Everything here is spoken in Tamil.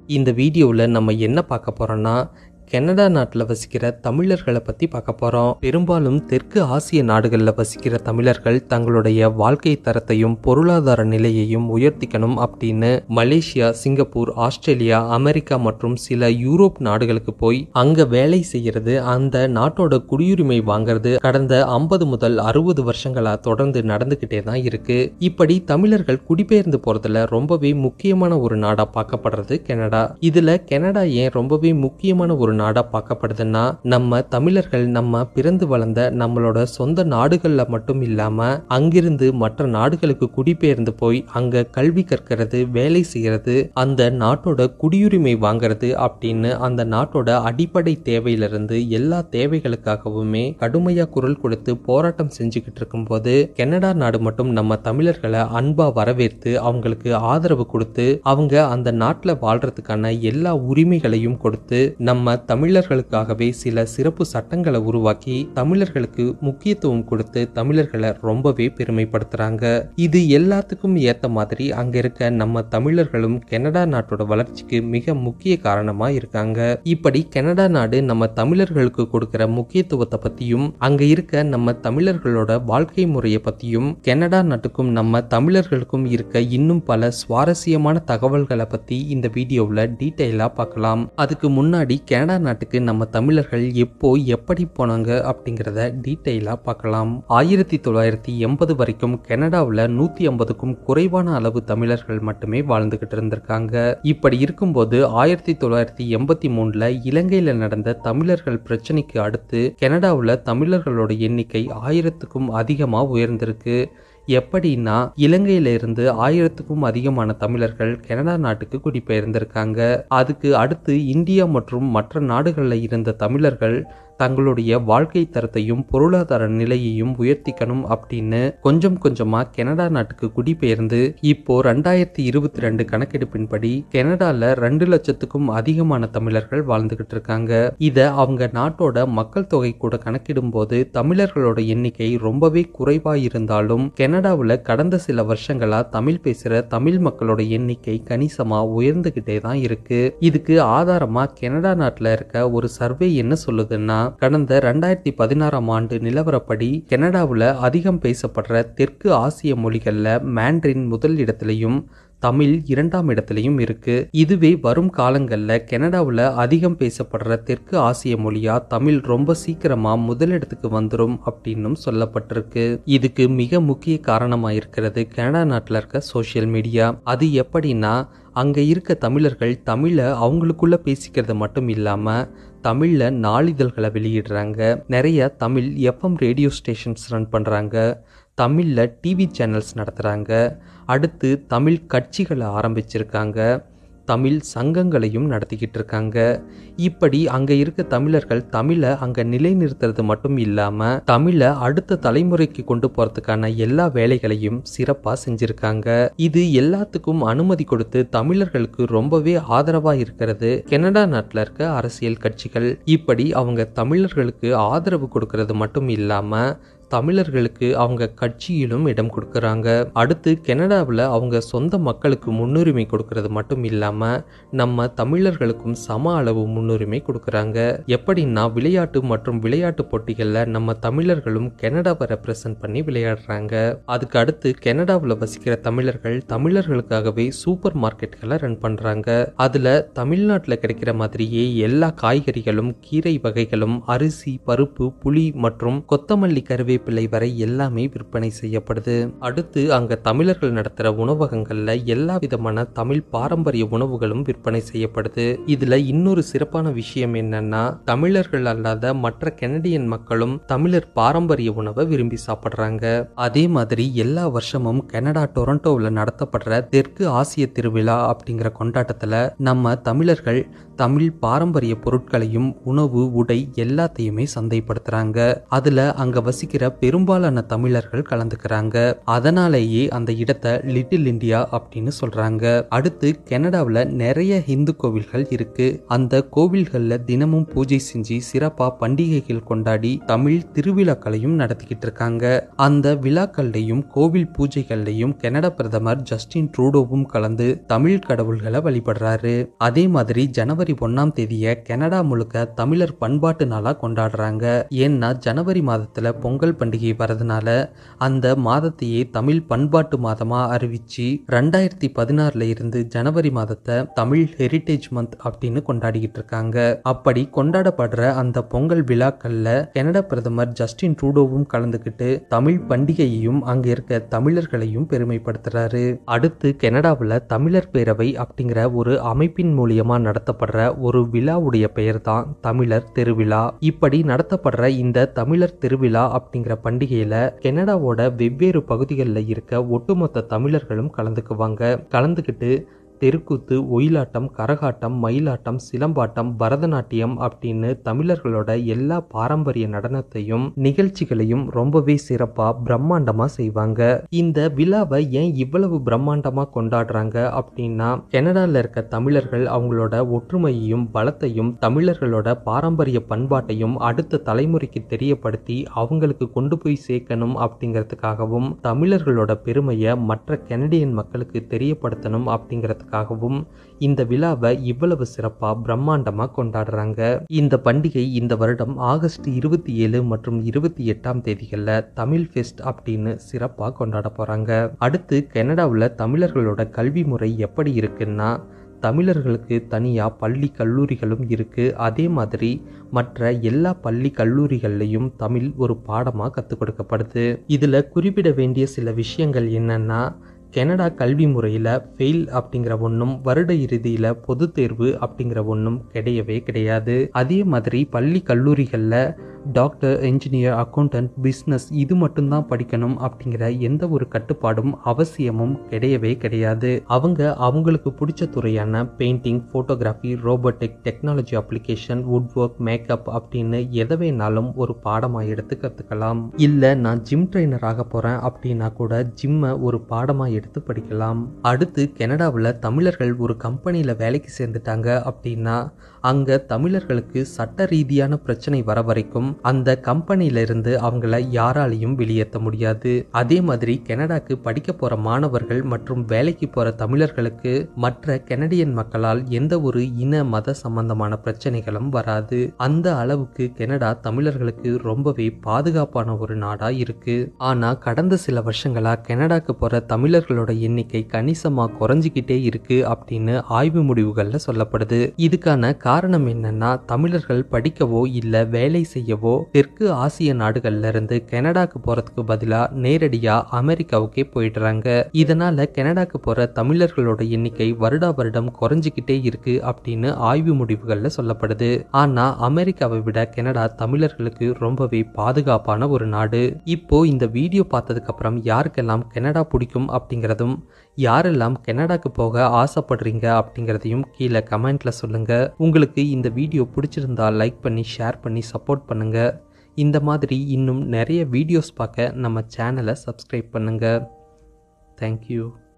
இந்த வீடியோவில் நம்ம என்ன பார்க்க போறோம்னா கனடா நாட்டில் வசிக்கிற தமிழர்களை பற்றி பார்க்க போகிறோம் பெரும்பாலும் தெற்கு ஆசிய நாடுகளில் வசிக்கிற தமிழர்கள் தங்களுடைய வாழ்க்கை தரத்தையும் பொருளாதார நிலையையும் உயர்த்திக்கணும் அப்படின்னு மலேசியா சிங்கப்பூர் ஆஸ்திரேலியா அமெரிக்கா மற்றும் சில யூரோப் நாடுகளுக்கு போய் அங்கே வேலை செய்யறது அந்த நாட்டோட குடியுரிமை வாங்குறது கடந்த ஐம்பது முதல் அறுபது வருஷங்களா தொடர்ந்து நடந்துக்கிட்டே தான் இருக்கு இப்படி தமிழர்கள் குடிபெயர்ந்து போறதுல ரொம்பவே முக்கியமான ஒரு நாடா பார்க்கப்படுறது கனடா இதுல கனடா ஏன் ரொம்பவே முக்கியமான ஒரு நாடா பார்க்கப்படுதுன்னா நம்ம தமிழர்கள் நம்ம பிறந்து வளர்ந்த நம்மளோட சொந்த நாடுகள்ல மட்டும் இல்லாம அங்கிருந்து மற்ற நாடுகளுக்கு குடிபெயர்ந்து போய் அங்க கல்வி கற்கிறது வேலை செய்யறது அந்த நாட்டோட குடியுரிமை வாங்குறது அப்படின்னு அந்த நாட்டோட அடிப்படை தேவையிலிருந்து எல்லா தேவைகளுக்காகவுமே கடுமையா குரல் கொடுத்து போராட்டம் செஞ்சுக்கிட்டு இருக்கும்போது கனடா நாடு மட்டும் நம்ம தமிழர்களை அன்பா வரவேற்று அவங்களுக்கு ஆதரவு கொடுத்து அவங்க அந்த நாட்டில் வாழ்றதுக்கான எல்லா உரிமைகளையும் கொடுத்து நம்ம தமிழர்களுக்காகவே சில சிறப்பு சட்டங்களை உருவாக்கி தமிழர்களுக்கு முக்கியத்துவம் கொடுத்து தமிழர்களை ரொம்பவே பெருமைப்படுத்துறாங்க இது எல்லாத்துக்கும் ஏத்த மாதிரி அங்க இருக்க நம்ம தமிழர்களும் கனடா நாட்டோட வளர்ச்சிக்கு மிக முக்கிய காரணமா இருக்காங்க இப்படி கனடா நாடு நம்ம தமிழர்களுக்கு கொடுக்கிற முக்கியத்துவத்தை பத்தியும் அங்க இருக்க நம்ம தமிழர்களோட வாழ்க்கை முறையை பத்தியும் கனடா நாட்டுக்கும் நம்ம தமிழர்களுக்கும் இருக்க இன்னும் பல சுவாரஸ்யமான தகவல்களை பத்தி இந்த வீடியோவில் டீட்டெயிலாக பார்க்கலாம் அதுக்கு முன்னாடி கனடா நாட்டுக்கு நம்ம தமிழர்கள் எப்போ எப்படி போனாங்க அப்படிங்கிறத டீட்டெயிலாக பார்க்கலாம் ஆயிரத்தி தொள்ளாயிரத்தி எண்பது வரைக்கும் கனடாவில் நூற்றி ஐம்பதுக்கும் குறைவான அளவு தமிழர்கள் மட்டுமே வாழ்ந்துகிட்டு இருந்திருக்காங்க இப்படி இருக்கும்போது ஆயிரத்தி தொள்ளாயிரத்தி எண்பத்தி மூணுல இலங்கையில் நடந்த தமிழர்கள் பிரச்சனைக்கு அடுத்து கனடாவில் தமிழர்களோட எண்ணிக்கை ஆயிரத்துக்கும் அதிகமாக உயர்ந்திருக்கு எப்படின்னா இலங்கையில இருந்து ஆயிரத்துக்கும் அதிகமான தமிழர்கள் கனடா நாட்டுக்கு குடிபெயர்ந்திருக்காங்க அதுக்கு அடுத்து இந்தியா மற்றும் மற்ற நாடுகளில் இருந்த தமிழர்கள் தங்களுடைய வாழ்க்கை தரத்தையும் பொருளாதார நிலையையும் உயர்த்திக்கணும் அப்படின்னு கொஞ்சம் கொஞ்சமா கனடா நாட்டுக்கு குடிபெயர்ந்து இப்போ ரெண்டாயிரத்தி இருபத்தி ரெண்டு கணக்கெடுப்பின்படி கனடால ரெண்டு லட்சத்துக்கும் அதிகமான தமிழர்கள் வாழ்ந்துகிட்டு இருக்காங்க இத அவங்க நாட்டோட மக்கள் தொகை கூட கணக்கிடும் போது தமிழர்களோட எண்ணிக்கை ரொம்பவே குறைவா இருந்தாலும் கனடாவில் கடந்த சில வருஷங்களா தமிழ் பேசுற தமிழ் மக்களோட எண்ணிக்கை கணிசமா உயர்ந்துகிட்டே தான் இருக்கு இதுக்கு ஆதாரமா கனடா நாட்டில் இருக்க ஒரு சர்வே என்ன சொல்லுதுன்னா கடந்த ரெண்டாயிரத்தி பதினாறாம் ஆண்டு நிலவரப்படி கனடாவில் அதிகம் பேசப்படுற தெற்கு ஆசிய மொழிகளில் மேண்ட்ரின் முதல் இடத்திலையும் தமிழ் இரண்டாம் இடத்துலையும் இருக்கு இதுவே வரும் காலங்களில் கனடாவில் அதிகம் பேசப்படுற தெற்கு ஆசிய மொழியா தமிழ் ரொம்ப சீக்கிரமா முதலிடத்துக்கு வந்துடும் அப்படின்னும் சொல்லப்பட்டிருக்கு இதுக்கு மிக முக்கிய காரணமாக இருக்கிறது கனடா நாட்டில் இருக்க சோஷியல் மீடியா அது எப்படின்னா அங்கே இருக்க தமிழர்கள் தமிழை அவங்களுக்குள்ள பேசிக்கிறது மட்டும் இல்லாமல் தமிழில் நாளிதழ்களை வெளியிடுறாங்க நிறைய Tamil FM radio stations run பண்ணுறாங்க தமிழில் டிவி சேனல்ஸ் நடத்துகிறாங்க அடுத்து தமிழ் கட்சிகளை ஆரம்பிச்சிருக்காங்க தமிழ் சங்கங்களையும் நடத்திக்கிட்டு இருக்காங்க இப்படி அங்கே இருக்க தமிழர்கள் தமிழை அங்கே நிலைநிறுத்துறது மட்டும் இல்லாமல் தமிழை அடுத்த தலைமுறைக்கு கொண்டு போகிறதுக்கான எல்லா வேலைகளையும் சிறப்பாக செஞ்சுருக்காங்க இது எல்லாத்துக்கும் அனுமதி கொடுத்து தமிழர்களுக்கு ரொம்பவே ஆதரவாக இருக்கிறது கனடா நாட்டில் இருக்க அரசியல் கட்சிகள் இப்படி அவங்க தமிழர்களுக்கு ஆதரவு கொடுக்கறது மட்டும் இல்லாமல் தமிழர்களுக்கு அவங்க கட்சியிலும் இடம் கொடுக்கறாங்க அடுத்து கனடாவில் அவங்க சொந்த மக்களுக்கு முன்னுரிமை கொடுக்கறது மட்டும் இல்லாமல் நம்ம தமிழர்களுக்கும் சம அளவு முன்னுரிமை கொடுக்கறாங்க எப்படின்னா விளையாட்டு மற்றும் விளையாட்டு போட்டிகளில் நம்ம தமிழர்களும் கனடாவை ரெப்ரசன்ட் பண்ணி விளையாடுறாங்க அதுக்கு அடுத்து கனடாவில் வசிக்கிற தமிழர்கள் தமிழர்களுக்காகவே சூப்பர் மார்க்கெட்டுகளை ரன் பண்ணுறாங்க அதில் தமிழ்நாட்டில் கிடைக்கிற மாதிரியே எல்லா காய்கறிகளும் கீரை வகைகளும் அரிசி பருப்பு புளி மற்றும் கொத்தமல்லி கருவே வேப்பிலை வரை எல்லாமே விற்பனை செய்யப்படுது அடுத்து அங்க தமிழர்கள் நடத்துற உணவகங்கள்ல எல்லா விதமான தமிழ் பாரம்பரிய உணவுகளும் விற்பனை செய்யப்படுது இதுல இன்னொரு சிறப்பான விஷயம் என்னன்னா தமிழர்கள் அல்லாத மற்ற கெனடியன் மக்களும் தமிழர் பாரம்பரிய உணவை விரும்பி சாப்பிடுறாங்க அதே மாதிரி எல்லா வருஷமும் கனடா டொரண்டோவில் நடத்தப்படுற தெற்கு ஆசிய திருவிழா அப்படிங்கிற கொண்டாட்டத்துல நம்ம தமிழர்கள் தமிழ் பாரம்பரிய பொருட்களையும் உணவு உடை எல்லாத்தையுமே சந்தைப்படுத்துறாங்க அதுல அங்க வசிக்கிற பெரும்பாலான தமிழர்கள் கலந்துக்கிறாங்க அதனாலேயே அந்த இடத்தை லிட்டில் இந்தியா அப்படின்னு சொல்றாங்க அடுத்து கனடாவில் நிறைய இந்து கோவில்கள் இருக்கு அந்த கோவில்கள்ல தினமும் பூஜை செஞ்சு சிறப்பா பண்டிகைகள் கொண்டாடி தமிழ் திருவிழாக்களையும் நடத்திக்கிட்டு இருக்காங்க அந்த விழாக்கள்லையும் கோவில் பூஜைகள்லையும் கனடா பிரதமர் ஜஸ்டின் ட்ரூடோவும் கலந்து தமிழ் கடவுள்களை வழிபடுறாரு அதே மாதிரி ஜனவரி ஒன்னாம் தேதியை கனடா முழுக்க தமிழர் பண்பாட்டு நாளா கொண்டாடுறாங்க ஏன்னா ஜனவரி மாதத்துல பொங்கல் பண்டிகை வரதுனால அந்த மாதத்தையே தமிழ் பண்பாட்டு மாதமா அறிவிச்சு ரெண்டாயிரத்தி பதினாறுல இருந்து ஜனவரி மாதத்தை தமிழ் ஹெரிட்டேஜ் மந்த் அப்படின்னு கொண்டாடிக்கிட்டு இருக்காங்க அப்படி கொண்டாடப்படுற அந்த பொங்கல் விழாக்கள்ல கனடா பிரதமர் ஜஸ்டின் ட்ரூடோவும் கலந்துக்கிட்டு தமிழ் பண்டிகையையும் அங்க இருக்க தமிழர்களையும் பெருமைப்படுத்துறாரு அடுத்து கனடாவில் தமிழர் பேரவை அப்படிங்கிற ஒரு அமைப்பின் மூலியமா நடத்தப்படுற ஒரு விழாவுடைய பெயர் தான் தமிழர் திருவிழா இப்படி நடத்தப்படுற இந்த தமிழர் திருவிழா அப்படிங்கிற பண்டிகையில கனடாவோட வெவ்வேறு பகுதிகளில் இருக்க ஒட்டுமொத்த தமிழர்களும் கலந்துக்குவாங்க கலந்துக்கிட்டு தெருக்கூத்து ஒயிலாட்டம் கரகாட்டம் மயிலாட்டம் சிலம்பாட்டம் பரதநாட்டியம் அப்படின்னு தமிழர்களோட எல்லா பாரம்பரிய நடனத்தையும் நிகழ்ச்சிகளையும் ரொம்பவே சிறப்பா பிரம்மாண்டமா செய்வாங்க இந்த விழாவை ஏன் இவ்வளவு பிரம்மாண்டமா கொண்டாடுறாங்க அப்படின்னா கனடால இருக்க தமிழர்கள் அவங்களோட ஒற்றுமையையும் பலத்தையும் தமிழர்களோட பாரம்பரிய பண்பாட்டையும் அடுத்த தலைமுறைக்கு தெரியப்படுத்தி அவங்களுக்கு கொண்டு போய் சேர்க்கணும் அப்படிங்கிறதுக்காகவும் தமிழர்களோட பெருமையை மற்ற கனடியன் மக்களுக்கு தெரியப்படுத்தணும் அப்படிங்கிறதுக்கு காகவும் இந்த விழாவை இவ்வளவு சிறப்பா பிரம்மாண்டமா கொண்டாடுறாங்க இந்த பண்டிகை இந்த வருடம் ஆகஸ்ட் இருபத்தி ஏழு மற்றும் இருபத்தி எட்டாம் தேதிகளில் தமிழ் ஃபெஸ்ட் அப்படின்னு சிறப்பா கொண்டாட போறாங்க அடுத்து கனடாவில் தமிழர்களோட கல்வி முறை எப்படி இருக்குன்னா தமிழர்களுக்கு தனியாக பள்ளி கல்லூரிகளும் இருக்குது அதே மாதிரி மற்ற எல்லா பள்ளி கல்லூரிகள்லையும் தமிழ் ஒரு பாடமாக கற்றுக் கொடுக்கப்படுது இதில் குறிப்பிட வேண்டிய சில விஷயங்கள் என்னன்னா கனடா கல்வி முறையில் ஃபெயில் அப்படிங்கிற ஒன்றும் வருட இறுதியில் பொது தேர்வு அப்படிங்கிற ஒன்றும் கிடையவே கிடையாது அதே மாதிரி பள்ளி கல்லூரிகளில் டாக்டர் என்ஜினியர் அக்கௌண்டன்ட் பிஸ்னஸ் இது மட்டும்தான் படிக்கணும் அப்படிங்கிற எந்த ஒரு கட்டுப்பாடும் அவசியமும் கிடையவே கிடையாது அவங்க அவங்களுக்கு பிடிச்ச துறையான painting photography robotic technology application wood work makeup அப்படின்னு எதை வேணாலும் ஒரு பாடமாக எடுத்து கற்றுக்கலாம் இல்லை நான் ஜிம் ட்ரைனர் ஆக போகிறேன் அப்படின்னா கூட ஜிம்மை ஒரு பாடமாக எடுத்து படிக்கலாம் அடுத்து கனடாவில் தமிழர்கள் ஒரு கம்பெனியில் வேலைக்கு சேர்ந்துட்டாங்க அப்படின்னா அங்கே தமிழர்களுக்கு சட்ட ரீதியான பிரச்சனை வர வரைக்கும் அந்த கம்பெனியில இருந்து அவங்கள யாராலையும் வெளியேற்ற முடியாது அதே மாதிரி கனடாக்கு படிக்க போற மாணவர்கள் மற்றும் வேலைக்கு போற தமிழர்களுக்கு மற்ற கனடியன் மக்களால் எந்த ஒரு இன மத சம்பந்தமான பிரச்சனைகளும் வராது அந்த அளவுக்கு கனடா தமிழர்களுக்கு ரொம்பவே பாதுகாப்பான ஒரு நாடா இருக்கு ஆனா கடந்த சில வருஷங்களா கனடாக்கு போற தமிழர்களோட எண்ணிக்கை கணிசமா குறைஞ்சிக்கிட்டே இருக்கு அப்படின்னு ஆய்வு முடிவுகள்ல சொல்லப்படுது இதுக்கான காரணம் என்னன்னா தமிழர்கள் படிக்கவோ இல்ல வேலை செய்யவோ தெற்கு ஆசிய நாடுகள்ல இருந்து கனடாக்கு போறதுக்கு பதிலா நேரடியா அமெரிக்காவுக்கே போயிடுறாங்க இதனால கனடாக்கு போற தமிழர்களோட எண்ணிக்கை வருடா வருடம் குறைஞ்சிக்கிட்டே இருக்கு அப்படின்னு ஆய்வு முடிவுகள்ல சொல்லப்படுது ஆனா அமெரிக்காவை விட கனடா தமிழர்களுக்கு ரொம்பவே பாதுகாப்பான ஒரு நாடு இப்போ இந்த வீடியோ பார்த்ததுக்கு அப்புறம் யாருக்கெல்லாம் கனடா பிடிக்கும் அப்படிங்கிறதும் யாரெல்லாம் கனடாக்கு போக ஆசைப்படுறீங்க அப்படிங்கிறதையும் கீழே கமெண்ட்ல சொல்லுங்க உங்களுக்கு இந்த வீடியோ பிடிச்சிருந்தா லைக் பண்ணி ஷேர் பண்ணி சப்போர்ட் பண்ணுங்க இந்த மாதிரி இன்னும் நிறைய வீடியோஸ் பார்க்க நம்ம சேனலை சப்ஸ்கிரைப் பண்ணுங்க தேங்க்யூ